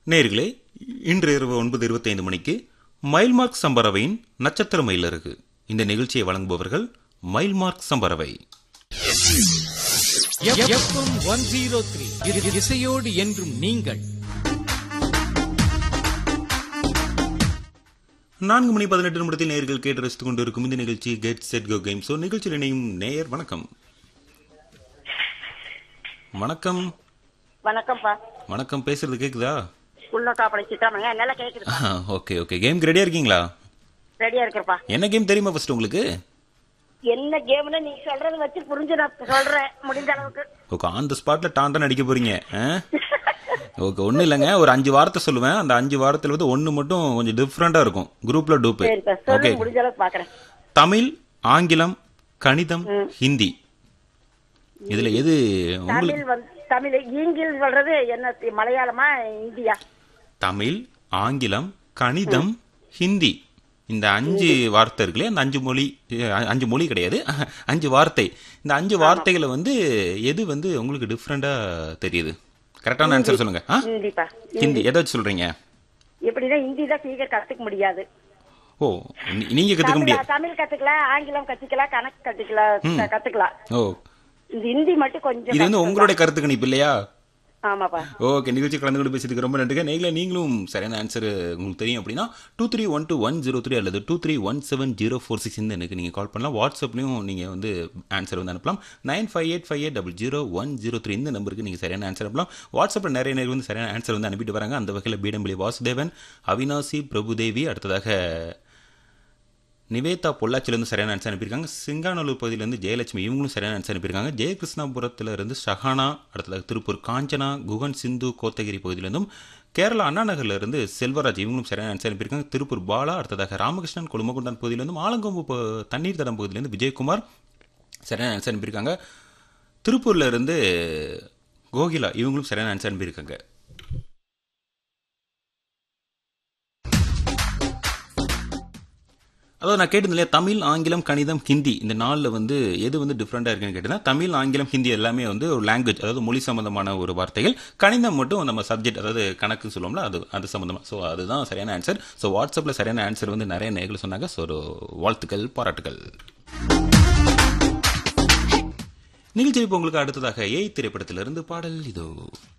நேர்களே இன்று இரவு ஒன்பது இருபத்தைந்து மணிக்கு மைல்மார்க் சம்பரவையின் நட்சத்திர மயிலருகு இந்த நிகழ்ச்சியை வழங்குபவர்கள் மைல்மார்க் சம்பரவை எஃப்எம் ஒன் ஜீரோ த்ரீ இசையோடு என்றும் நீங்கள் நான்கு மணி பதினெட்டு நிமிடத்தில் நேர்கள் கேட்டு ரசித்துக் கொண்டிருக்கும் இந்த நிகழ்ச்சி get set go game show நிகழ்ச்சியில் இணையும் நேயர் வணக்கம் வணக்கம் வணக்கம்ப்பா வணக்கம் பேசுறது கேக்குதா உள்ளோட்டாப்படை சித்தாமணியா நல்லா கேக்குது ஓகே ஓகே கேம்க்கு ரெடியா இருக்கீங்களா ரெடியா இருக்கிறப்பா என்ன கேம் தெரியுமா ஃபர்ஸ்ட் உங்களுக்கு என்ன கேம்னு நீ சொல்றத வச்சு புரிஞ்சு நான் சொல்றேன் முடிஞ்ச அளவுக்கு ஓகே ஆன் த ஸ்பாட்ல டாண்டன் அடிக்க போறீங்க ஓகே ஒன்றும் இல்லைங்க ஒரு அஞ்சு வாரத்தை சொல்லுவேன் அந்த அஞ்சு வாரத்தில் வந்து ஒன்று மட்டும் கொஞ்சம் டிஃப்ரெண்டா இருக்கும் குரூப்ல டூப்பு சரிப்பா ஓகே சொல்லு முடிஞ்ச அளவுக்கு பாக்குறேன் தமிழ் ஆங்கிலம் கணிதம் ஹிந்தி இதுல எது உங்களுக்கு தமிழ் வந்து தமிழ் ஈங்கில் சொல்றது என்ன மலையாளமா இந்தியா தமிழ் ஆங்கிலம் கணிதம் ஹிந்தி இந்த அஞ்சு வார்த்தை இருக்குல்லையா அந்த அஞ்சு மொழி அஹ், அஞ்சு மொழி கிடையாது அஞ்சு வார்த்தை இந்த அஞ்சு வார்த்தைகளை வந்து எது வந்து உங்களுக்கு டிஃப்ரெண்டா தெரியுது கரெக்டான ஆன்சர் சொல்லுங்க ஆ? ஹிந்திப்பா ஹிந்தி எதை வச்சு சொல்றீங்க எப்படின்னா ஹிந்தி தான் சீக்கிரம் கத்துக்க முடியாது ஓ நீ- நீங்க கத்துக்க தமிழ் முடியாது தமிழ் கத்துக்கலாம் ஆங்கிலம் கத்துக்கலாம் கணக்கு கத்துக்கலாம் கத்துக்கலாம் ஓ இந்த ஹிந்தி மட்டும் கொஞ்சம் இது வந்து கஷ்டம் உங்களுடைய கருத்து கணிப்பு இல்லையா தான். ஆமாப்பா ஓகே நிகழ்ச்சி கலந்து கொண்டு பேசியதுக்கு ரொம்ப நன்றிங்க நீங்களே நீங்களும் சரியான ஆன்சர் உங்களுக்கு தெரியும் அப்படின்னா two three one two one zero three அல்லது two three one seven zero four six இந்த எனக்கு நீங்கள் கால் பண்ணலாம் வாட்ஸ்அப்லையும் நீங்கள் வந்து ஆன்சர் வந்து அனுப்பலாம் nine five eight five eight double zero one zero three இந்த நம்பருக்கு நீங்கள் சரியான ஆன்சர் அனுப்பலாம் வாட்ஸ்அப்பில் நிறைய நேரம் வந்து சரியான ஆன்சர் வந்து அனுப்பிட்டு வராங்க அந்த வகையில் பீடம்பள்ளி வாசுதேவன் அவினாசி பிரபுதேவி அடுத்ததாக நிவேதா பொள்ளாச்சிலேருந்து சரியான ஆன்சர் அனுப்பியிருக்காங்க சிங்காநல்லூர் பகுதியிலேருந்து ஜெயலட்சுமி இவங்களும் சரியான ஆன்சர் அனுப்பியிருக்காங்க ஜெயகிருஷ்ணாபுரத்துல இருந்து ஷஹானா அடுத்ததாக திருப்பூர் காஞ்சனா குகன் சிந்து கோத்தகிரி பகுதியிலேருந்தும் கேரளா அண்ணா நகர்ல இருந்து செல்வராஜ் இவங்களும் சரியான ஆன்சர் அனுப்பியிருக்காங்க திருப்பூர் பாலா அடுத்ததாக ராமகிருஷ்ணன் கொழுமகுண்டான் பகுதியிலேருந்தும் ஆலங்கொம்பு ப- தண்ணீர் தடம் பகுதியிலேருந்து விஜயகுமார் சரியான ஆன்சர் அனுப்பியிருக்காங்க திருப்பூர்ல இருந்து கோகிலா இவங்களும் சரியான ஆன்சர் அனுப்பியிருக்காங்க அதாவது நான் கேட்டது இல்லையா தமிழ் ஆங்கிலம் கணிதம் ஹிந்தி இந்த நாளில் வந்து எது வந்து டிஃப்ரெண்டாக இருக்குன்னு கேட்டீங்கன்னா தமிழ் ஆங்கிலம் ஹிந்தி எல்லாமே வந்து ஒரு லாங்குவேஜ் அதாவது மொழி சம்பந்தமான ஒரு வார்த்தைகள் கணிதம் மட்டும் நம்ம சப்ஜெக்ட் அதாவது கணக்கு சொல்லுவோம்ல அது அது சம்பந்தமா ஸோ அதுதான் சரியான ஆன்சர் ஸோ வாட்ஸ்அப்பில் சரியான ஆன்சர் வந்து நிறைய நேர்கள் சொன்னாங்க ஸோ ஒரு வாழ்த்துக்கள் பாராட்டுகள் நிகழ்ச்சி இப்போ உங்களுக்கு அடுத்ததாக ஏய் திரைப்படத்திலிருந்து பாடல் இதோ